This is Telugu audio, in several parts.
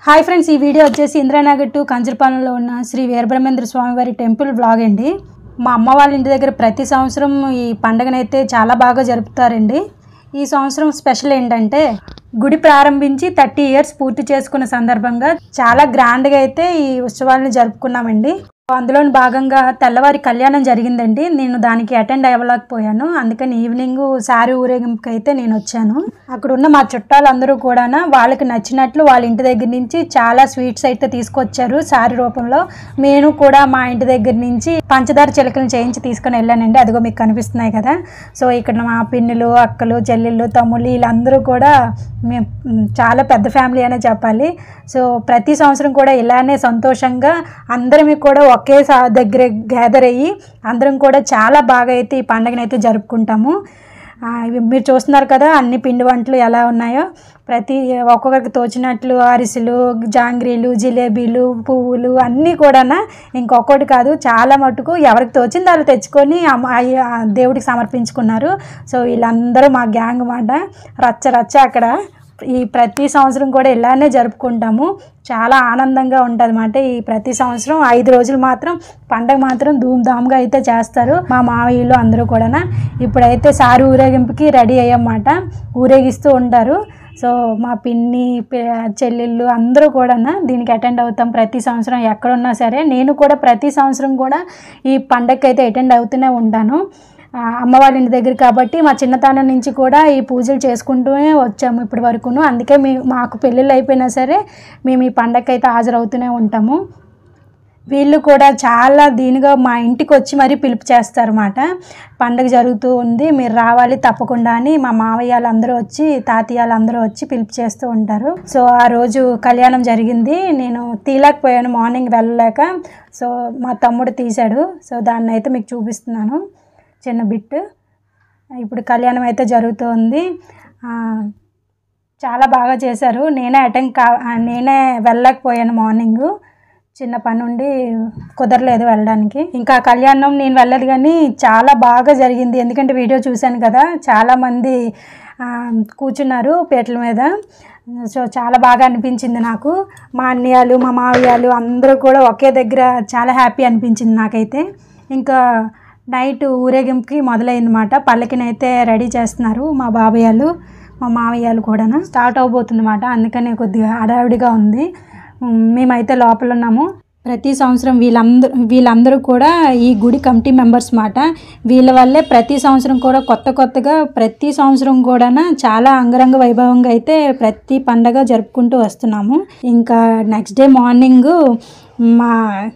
హాయ్ ఫ్రెండ్స్ ఈ వీడియో వచ్చేసి ఇంద్రానగర్ టు కంజరపాలెంలో ఉన్న శ్రీ వీరబ్రహ్మేంద్ర స్వామివారి టెంపుల్ వ్లాగ్ అండి మా అమ్మ వాళ్ళ ఇంటి దగ్గర ప్రతి సంవత్సరం ఈ పండగనైతే చాలా బాగా జరుపుతారండి ఈ సంవత్సరం స్పెషల్ ఏంటంటే గుడి ప్రారంభించి థర్టీ ఇయర్స్ పూర్తి చేసుకున్న సందర్భంగా చాలా గ్రాండ్గా అయితే ఈ ఉత్సవాలను జరుపుకున్నామండి అందులో భాగంగా తెల్లవారి కళ్యాణం జరిగిందండి నేను దానికి అటెండ్ అవ్వలేకపోయాను అందుకని ఈవినింగ్ శారీ ఊరేగింపుకి అయితే నేను వచ్చాను అక్కడ ఉన్న మా చుట్టాలందరూ కూడా వాళ్ళకి నచ్చినట్లు వాళ్ళ ఇంటి దగ్గర నుంచి చాలా స్వీట్స్ అయితే తీసుకొచ్చారు శారీ రూపంలో నేను కూడా మా ఇంటి దగ్గర నుంచి పంచదార చిలకలను చేయించి తీసుకొని వెళ్ళానండి అదిగో మీకు కనిపిస్తున్నాయి కదా సో ఇక్కడ మా పిన్నులు అక్కలు చెల్లెళ్ళు తమ్ముళ్ళు వీళ్ళందరూ కూడా మేము చాలా పెద్ద ఫ్యామిలీ అనే చెప్పాలి సో ప్రతి సంవత్సరం కూడా ఇలానే సంతోషంగా అందరం కూడా ఒకే సా దగ్గర గ్యాదర్ అయ్యి అందరం కూడా చాలా బాగా అయితే ఈ పండుగను అయితే జరుపుకుంటాము ఆ, ఇవి మీరు చూస్తున్నారు కదా అన్ని పిండి వంటలు ఎలా ఉన్నాయో ప్రతి ఒక్కొక్కరికి తోచినట్లు అరిసెలు జాంగ్రీలు జిలేబీలు పువ్వులు అన్నీ కూడా ఇంకొకటి కాదు చాలా మటుకు ఎవరికి తోచింది వాళ్ళు తెచ్చుకొని అమ్మ- అయ్య- ఆ దేవుడికి సమర్పించుకున్నారు సో వీళ్ళందరూ మా గ్యాంగ్ మాట రచ్చ రచ్చ అక్కడ ఈ ప్రతి సంవత్సరం కూడా ఇలానే జరుపుకుంటాము చాలా ఆనందంగా ఉంటుంది అన్నమాట ఈ ప్రతి సంవత్సరం ఐదు రోజులు మాత్రం పండగ మాత్రం ధూమ్ధామ్గా అయితే చేస్తారు మా మావయ్యలు అందరూ కూడా ఇప్పుడైతే సారి ఊరేగింపుకి రెడీ అయ్యమాట ఊరేగిస్తూ ఉంటారు సో మా పిన్ని పి- చెల్లెళ్ళు అందరూ కూడా దీనికి అటెండ్ అవుతాం ప్రతి సంవత్సరం ఎక్కడున్నా సరే నేను కూడా ప్రతి సంవత్సరం కూడా ఈ పండగకి అయితే అటెండ్ అవుతూనే ఉంటాను ఆ, అమ్మ వాళ్ళ ఇంటి దగ్గర కాబట్టి మా చిన్నతనం నుంచి కూడా ఈ పూజలు చేసుకుంటూనే వచ్చాము ఇప్పటి వరకును అందుకే మీ మాకు పెళ్ళిళ్ళు అయిపోయినా సరే మేము ఈ పండగకి అయితే హాజరవుతూనే ఉంటాము వీళ్ళు కూడా చాలా దీనిగా మా ఇంటికి వచ్చి మరీ పిలుపు చేస్తారన్నమాట పండగ జరుగుతూ ఉంది మీరు రావాలి తప్పకుండా అని మా మావయ్యలు అందరూ వచ్చి తాతయ్యలు అందరూ వచ్చి పిలుపు చేస్తూ ఉంటారు సో ఆ రోజు కళ్యాణం జరిగింది నేను తీయలేకపోయాను మార్నింగ్ వెళ్ళలేక సో మా తమ్ముడు తీశాడు సో దాన్ని అయితే మీకు చూపిస్తున్నాను చిన్న బిట్ ఇప్పుడు కళ్యాణం అయితే జరుగుతుంది ఆ, చాలా బాగా చేశారు నేనే అటెండ్ కా నేనే వెళ్ళలేకపోయాను మార్నింగ్ చిన్న పని ఉండి కుదరలేదు వెళ్ళడానికి ఇంకా కళ్యాణం నేను వెళ్ళలేదు కానీ చాలా బాగా జరిగింది ఎందుకంటే వీడియో చూశాను కదా చాలామంది ఆ, కూర్చున్నారు పీటల మీద సో చాలా బాగా అనిపించింది నాకు మా అన్నయ్యలు మా మావయ్యలు అందరూ కూడా ఒకే దగ్గర చాలా హ్యాపీ అనిపించింది నాకైతే ఇంకా నైట్ ఊరేగింపుకి మొదలైందన్నమాట పల్లకినైతే రెడీ చేస్తున్నారు మా బాబయ్యలు మా మావయ్యలు కూడా స్టార్ట్ అవబోతుందన్నమాట అందుకనే కొద్దిగా హడావిడిగా ఉంది ఉమ్, మేమైతే లోపల ఉన్నాము ప్రతి సంవత్సరం వీళ్ళందరూ వీళ్ళందరూ కూడా ఈ గుడి కమిటీ మెంబర్స్ మాట వీళ్ళ వల్లే ప్రతి సంవత్సరం కూడా కొత్త కొత్తగా ప్రతి సంవత్సరం కూడా చాలా అంగరంగ వైభవంగా అయితే ప్రతి పండగ జరుపుకుంటూ వస్తున్నాము ఇంకా నెక్స్ట్ డే మార్నింగ్ మా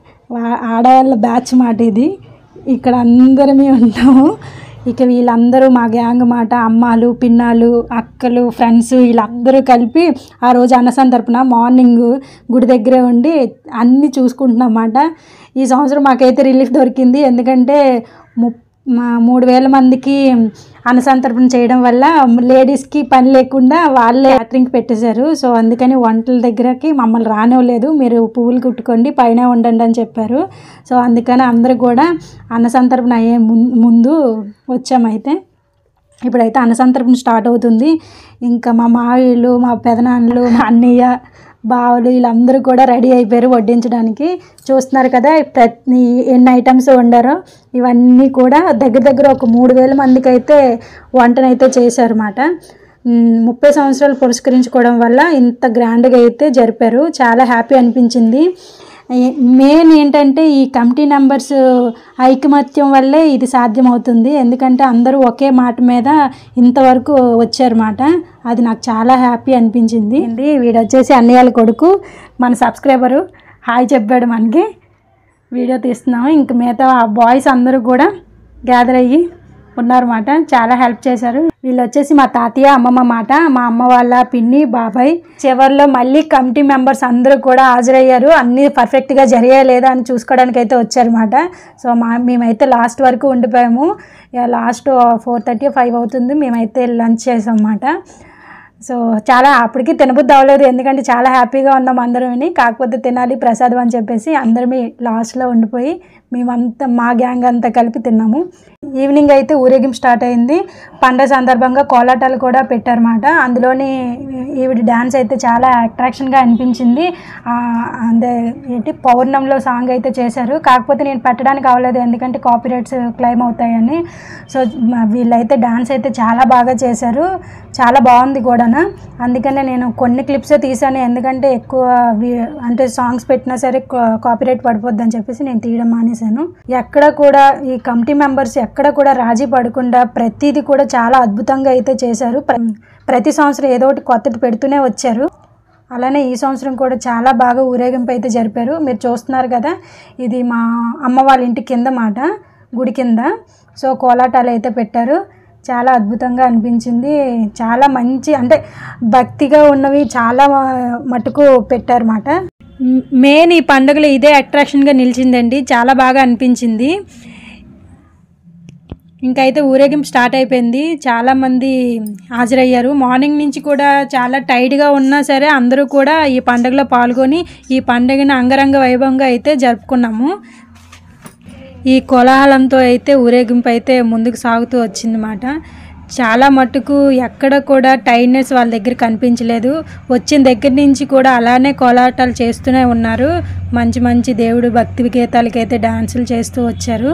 వా- ఆడవాళ్ళ బ్యాచ్ మాట ఇది ఇక్కడ అందరమే ఉంటాము ఇక వీళ్ళందరూ మా గ్యాంగ్ మాట అమ్మాలు పిన్నాలు అక్కలు ఫ్రెండ్స్ వీళ్ళందరూ కలిపి ఆ రోజు అన్నసాన్ తరపున మార్నింగ్ గుడి దగ్గరే ఉండి అన్నీ చూసుకుంటున్నాం అన్నమాట ఈ సంవత్సరం మాకైతే రిలీఫ్ దొరికింది ఎందుకంటే ము మా మూడు వేల మందికి అన్నసంతర్పణ చేయడం వల్ల లేడీస్కి పని లేకుండా వాళ్ళే క్యాటరింగ్ పెట్టేశారు సో అందుకని వంటల దగ్గరకి మమ్మల్ని రానివ్వలేదు మీరు పువ్వులు కుట్టుకోండి పైన ఉండండి అని చెప్పారు సో అందుకని అందరూ కూడా అన్నసంతర్పణ అయ్యే ముం- ముందు వచ్చామైతే ఇప్పుడైతే అన్నసంతర్పణ స్టార్ట్ అవుతుంది ఇంకా మా మావయ్యలు మా పెదనాన్నలు మా అన్నయ్య బావలు వీళ్ళందరూ కూడా రెడీ అయిపోయారు వడ్డించడానికి చూస్తున్నారు కదా ప్రతి ఎన్ని ఐటమ్స్ వండారో ఇవన్నీ కూడా దగ్గర దగ్గర ఒక మూడు వేల మందికి అయితే వంటనైతే చేశారన్నమాట ఉమ్, ముప్పై సంవత్సరాలు పురస్కరించుకోవడం వల్ల ఇంత గ్రాండ్గా అయితే జరిపారు చాలా హ్యాపీ అనిపించింది ఏ- మెయిన్ ఏంటంటే ఈ కమిటీ నెంబర్స్ ఐకమత్యం వల్లే ఇది సాధ్యమవుతుంది ఎందుకంటే అందరూ ఒకే మాట మీద ఇంతవరకు వచ్చారన్నమాట అది నాకు చాలా హ్యాపీ అనిపించింది అండి వీడు వచ్చేసి అన్నయ్యల కొడుకు మన సబ్స్క్రైబరు హాయ్ చెప్పాడు మనకి వీడియో తీస్తున్నాము ఇంక మిగతా బాయ్స్ అందరూ కూడా గ్యాదర్ అయ్యి ఉన్నారన్నమాట చాలా హెల్ప్ చేశారు వీళ్ళు వచ్చేసి మా తాతయ్య అమ్మమ్మ మాట మా అమ్మ వాళ్ళ పిన్ని బాబాయ్ చివరిలో మళ్ళీ కమిటీ మెంబర్స్ అందరూ కూడా హాజరయ్యారు అన్నీ పర్ఫెక్ట్గా జరిగాయా లేదా అని చూసుకోవడానికి అయితే వచ్చారన్నమాట సో మా మేమైతే లాస్ట్ వరకు ఉండిపోయాము ఇక లాస్ట్ ఫోర్ థర్టీ ఫైవ్ అవుతుంది మేమైతే లంచ్ చేసాం అన్నమాట సో చాలా అప్పటికి తినబుద్ధి అవ్వలేదు ఎందుకంటే చాలా హ్యాపీగా ఉన్నాం అందరం కాకపోతే తినాలి ప్రసాదం అని చెప్పేసి అందరమే లాస్ట్లో ఉండిపోయి మేమంతా మా గ్యాంగ్ అంతా కలిపి తిన్నాము ఈవినింగ్ అయితే ఊరేగింపు స్టార్ట్ అయింది పండగ సందర్భంగా కోలాటాలు కూడా పెట్టారన్నమాట అందులోని ఈవిడ డ్యాన్స్ అయితే చాలా అట్రాక్షన్గా అనిపించింది ఆ, అదే ఏంటి పౌర్ణంలో సాంగ్ అయితే చేశారు కాకపోతే నేను పెట్టడానికి అవ్వలేదు ఎందుకంటే కాపీరైట్స్ క్లెయిమ్ అవుతాయని సో మ- వీళ్ళైతే డ్యాన్స్ అయితే చాలా బాగా చేశారు చాలా బాగుంది కూడా అందుకనే నేను కొన్ని క్లిప్స్ తీసాను ఎందుకంటే ఎక్కువ వి- అంటే సాంగ్స్ పెట్టినా సరే కాపీరైట్ పడిపోద్ది అని చెప్పేసి నేను తీయడం మానేశాను ఎక్కడ కూడా ఈ కమిటీ మెంబర్స్ ఎక్కడ కూడా రాజీ పడకుండా ప్రతిదీ కూడా చాలా అద్భుతంగా అయితే చేశారు ప్ర- ప్రతి సంవత్సరం ఏదో ఒకటి కొత్తది పెడుతూనే వచ్చారు అలానే ఈ సంవత్సరం కూడా చాలా బాగా ఊరేగింపు అయితే జరిపారు మీరు చూస్తున్నారు కదా ఇది మా అమ్మ వాళ్ళ ఇంటి కింద మాట గుడి కింద సో కోలాటాలు అయితే పెట్టారు చాలా అద్భుతంగా అనిపించింది చాలా మంచి అంటే భక్తిగా ఉన్నవి చాలా మటుకు పెట్టారన్నమాట మెయిన్ ఈ పండుగలో ఇదే అట్రాక్షన్గా నిలిచిందండి చాలా బాగా అనిపించింది ఇంకైతే ఊరేగింపు స్టార్ట్ అయిపోయింది చాలామంది హాజరయ్యారు మార్నింగ్ నుంచి కూడా చాలా టైట్గా ఉన్నా సరే అందరూ కూడా ఈ పండుగలో పాల్గొని ఈ పండుగను అంగరంగ వైభవంగా అయితే జరుపుకున్నాము ఈ కోలాహలంతో అయితే ఊరేగింపు అయితే ముందుకు సాగుతూ వచ్చిందన్నమాట చాలా మట్టుకు ఎక్కడ కూడా టైర్నెస్ వాళ్ళ దగ్గర కనిపించలేదు వచ్చిన దగ్గర నుంచి కూడా అలానే కోలాటాలు చేస్తూనే ఉన్నారు మంచి మంచి దేవుడు భక్తి గీతాలకైతే డాన్సులు చేస్తూ వచ్చారు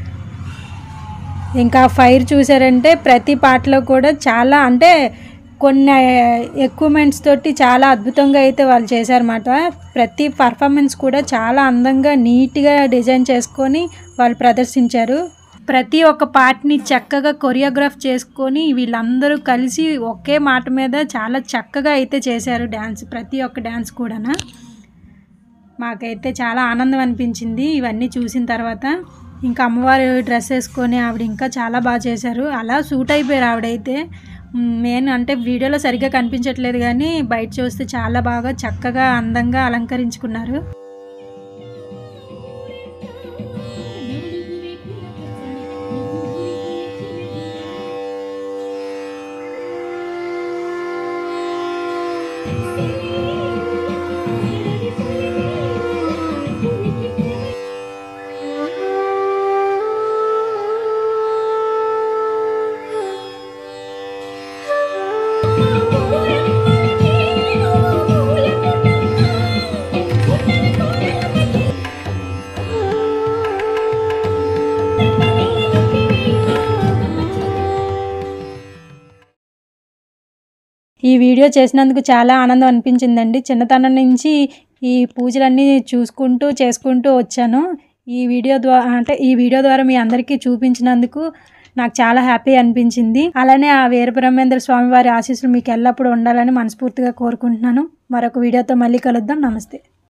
ఇంకా ఫైర్ చూసారంటే ప్రతి పాటలో కూడా చాలా అంటే కొన్ని ఎక్విప్మెంట్స్ తోటి చాలా అద్భుతంగా అయితే వాళ్ళు చేశారన్నమాట ప్రతి పర్ఫార్మెన్స్ కూడా చాలా అందంగా నీట్గా డిజైన్ చేసుకొని వాళ్ళు ప్రదర్శించారు ప్రతి ఒక్క పార్ట్ని చక్కగా కొరియోగ్రాఫ్ చేసుకొని వీళ్ళందరూ కలిసి ఒకే మాట మీద చాలా చక్కగా అయితే చేశారు డ్యాన్స్ ప్రతి ఒక్క డ్యాన్స్ కూడా మాకైతే చాలా ఆనందం అనిపించింది ఇవన్నీ చూసిన తర్వాత ఇంకా అమ్మవారు డ్రెస్ వేసుకొని ఆవిడ ఇంకా చాలా బాగా చేశారు అలా సూట్ అయిపోయారు ఆవిడైతే మెయిన్ అంటే వీడియోలో సరిగ్గా కనిపించట్లేదు కానీ బయట చూస్తే చాలా బాగా చక్కగా అందంగా అలంకరించుకున్నారు ఈ వీడియో చేసినందుకు చాలా ఆనందం అనిపించిందండి చిన్నతనం నుంచి ఈ పూజలన్నీ చూసుకుంటూ చేసుకుంటూ వచ్చాను ఈ వీడియో ద్వారా అంటే ఈ వీడియో ద్వారా మీ అందరికీ చూపించినందుకు నాకు చాలా హ్యాపీ అనిపించింది అలానే ఆ వీరబ్రహ్మేంద్ర స్వామి వారి ఆశీస్సులు మీకు ఎల్లప్పుడూ ఉండాలని మనస్ఫూర్తిగా కోరుకుంటున్నాను మరొక వీడియోతో మళ్ళీ కలుద్దాం నమస్తే